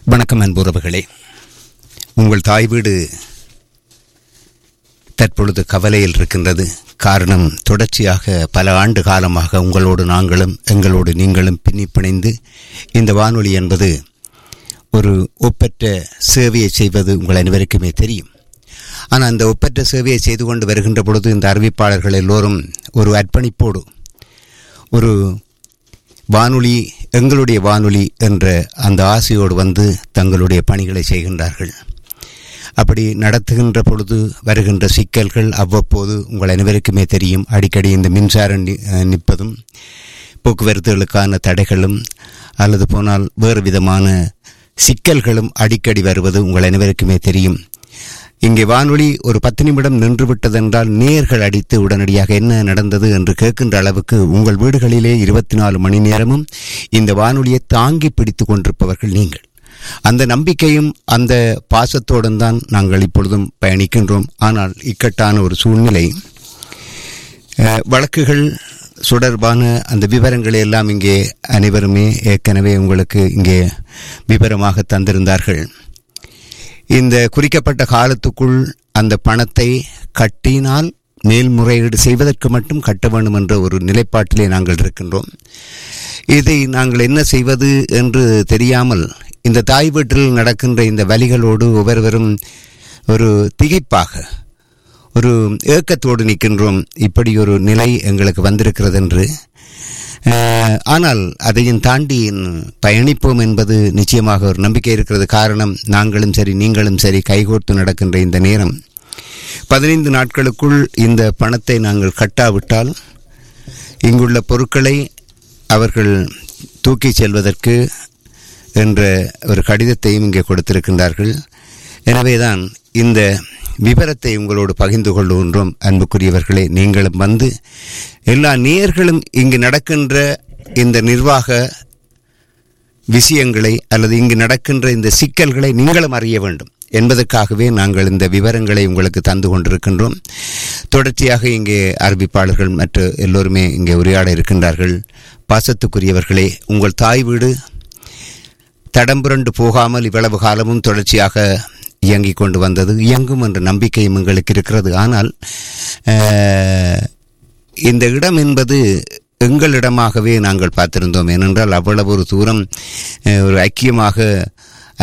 வணக்கம் அன்புறவுகளே உங்கள் தாய் வீடு தற்பொழுது கவலையில் இருக்கின்றது காரணம் தொடர்ச்சியாக பல ஆண்டு காலமாக உங்களோடு நாங்களும் எங்களோடு நீங்களும் பின்னி பிணைந்து இந்த வானொலி என்பது ஒரு ஒப்பற்ற சேவையை செய்வது உங்கள் அனைவருக்குமே தெரியும் ஆனால் அந்த ஒப்பற்ற சேவையை செய்து கொண்டு வருகின்ற பொழுது இந்த அறிவிப்பாளர்கள் எல்லோரும் ஒரு அர்ப்பணிப்போடு ஒரு வானொலி எங்களுடைய வானொலி என்ற அந்த ஆசையோடு வந்து தங்களுடைய பணிகளை செய்கின்றார்கள் அப்படி நடத்துகின்ற பொழுது வருகின்ற சிக்கல்கள் அவ்வப்போது உங்கள் அனைவருக்குமே தெரியும் அடிக்கடி இந்த மின்சாரம் நி- அஹ் நிற்பதும் போக்குவரத்துகளுக்கான தடைகளும் அல்லது போனால் வேறு விதமான சிக்கல்களும் அடிக்கடி வருவது உங்கள் அனைவருக்குமே தெரியும் இங்கே வானொலி ஒரு பத்து நிமிடம் நின்று விட்டதென்றால் நேர்கள் அடித்து உடனடியாக என்ன நடந்தது என்று கேட்கின்ற அளவுக்கு உங்கள் வீடுகளிலே இருபத்தி நாலு மணி நேரமும் இந்த வானொலியை தாங்கி பிடித்து கொண்டிருப்பவர்கள் நீங்கள் அந்த நம்பிக்கையும் அந்த பாசத்தோடும் தான் நாங்கள் இப்பொழுதும் பயணிக்கின்றோம் ஆனால் இக்கட்டான ஒரு சூழ்நிலை அஹ், வழக்குகள் தொடர்பான அந்த விவரங்களை எல்லாம் இங்கே அனைவருமே ஏற்கனவே உங்களுக்கு இங்கே விவரமாக தந்திருந்தார்கள் இந்த குறிக்கப்பட்ட காலத்துக்குள் அந்த பணத்தை கட்டினால் மேல்முறையீடு செய்வதற்கு மட்டும் கட்ட வேண்டும் என்ற ஒரு நிலைப்பாட்டிலே நாங்கள் இருக்கின்றோம் இதை நாங்கள் என்ன செய்வது என்று தெரியாமல் இந்த தாய் வீட்டில் நடக்கின்ற இந்த வலிகளோடு ஒவ்வொருவரும் ஒரு திகைப்பாக ஒரு ஏக்கத்தோடு நிற்கின்றோம் இப்படி ஒரு நிலை எங்களுக்கு வந்திருக்கிறது என்று அஹ், ஆனால் அதையும் தாண்டி பயணிப்போம் என்பது நிச்சயமாக ஒரு நம்பிக்கை இருக்கிறது காரணம் நாங்களும் சரி நீங்களும் சரி கைகோர்த்து நடக்கின்ற இந்த நேரம் பதினைந்து நாட்களுக்குள் இந்த பணத்தை நாங்கள் கட்டாவிட்டால் இங்குள்ள பொருட்களை அவர்கள் தூக்கிச் செல்வதற்கு என்ற ஒரு கடிதத்தையும் இங்கே கொடுத்திருக்கின்றார்கள் எனவேதான் இந்த விவரத்தை உங்களோடு பகிர்ந்து கொள்கின்றோம் அன்புக்குரியவர்களே நீங்களும் வந்து எல்லா நேர்களும் இங்கு நடக்கின்ற இந்த நிர்வாக விஷயங்களை அல்லது இங்கு நடக்கின்ற இந்த சிக்கல்களை நீங்களும் அறிய வேண்டும் என்பதற்காகவே நாங்கள் இந்த விவரங்களை உங்களுக்கு தந்து கொண்டிருக்கின்றோம் தொடர்ச்சியாக இங்கே அறிவிப்பாளர்கள் மற்ற எல்லோருமே இங்கே உரையாட இருக்கின்றார்கள் பாசத்துக்குரியவர்களே உங்கள் தாய் வீடு தடம்புரண்டு போகாமல் இவ்வளவு காலமும் தொடர்ச்சியாக இயங்கிக் கொண்டு வந்தது இயங்கும் என்ற நம்பிக்கையும் எங்களுக்கு இருக்கிறது ஆனால் அஹ், இந்த இடம் என்பது எங்களிடமாகவே நாங்கள் பார்த்திருந்தோம் ஏனென்றால் அவ்வளவு ஒரு தூரம் அஹ், ஒரு ஐக்கியமாக